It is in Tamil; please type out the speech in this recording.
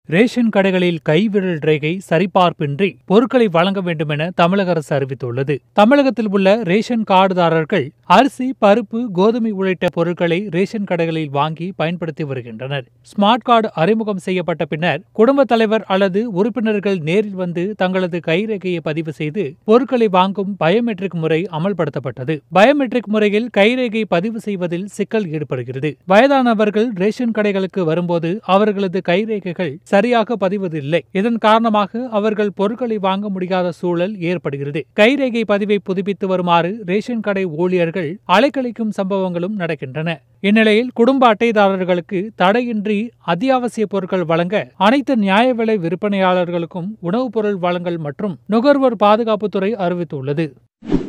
ரேஷன் கடைகளில் கைவிரல் ரேகை சரிபார்ப்பின்றி பொருட்களை வழங்க வேண்டும் என தமிழக அரசு அறிவித்துள்ளது தமிழகத்தில் உள்ள ரேஷன் கார்டுதாரர்கள் அரிசி பருப்பு கோதுமை உள்ளிட்ட பொருட்களை ரேஷன் கடைகளில் வாங்கி பயன்படுத்தி வருகின்றனர் ஸ்மார்ட் கார்டு அறிமுகம் செய்யப்பட்ட பின்னர் குடும்பத் தலைவர் அல்லது உறுப்பினர்கள் நேரில் வந்து தங்களது கைரேகையை பதிவு செய்து பொருட்களை வாங்கும் பயோமெட்ரிக் முறை அமல்படுத்தப்பட்டது பயோமெட்ரிக் முறையில் கைரேகை பதிவு செய்வதில் சிக்கல் ஏற்படுகிறது வயதானவர்கள் ரேஷன் கடைகளுக்கு வரும்போது அவர்களது கைரேகைகள் சரியாக பதிவதில்லை இதன் காரணமாக அவர்கள் பொருட்களை வாங்க முடியாத சூழல் ஏற்படுகிறது கைரேகை பதிவை புதுப்பித்து வருமாறு ரேஷன் கடை ஊழியர்கள் அலைக்கழிக்கும் சம்பவங்களும் நடக்கின்றன இந்நிலையில் குடும்ப அட்டைதாரர்களுக்கு தடையின்றி அத்தியாவசிய பொருட்கள் வழங்க அனைத்து நியாய விலை விற்பனையாளர்களுக்கும் உணவுப் பொருள் வழங்கல் மற்றும் நுகர்வோர் பாதுகாப்புத்துறை அறிவித்துள்ளது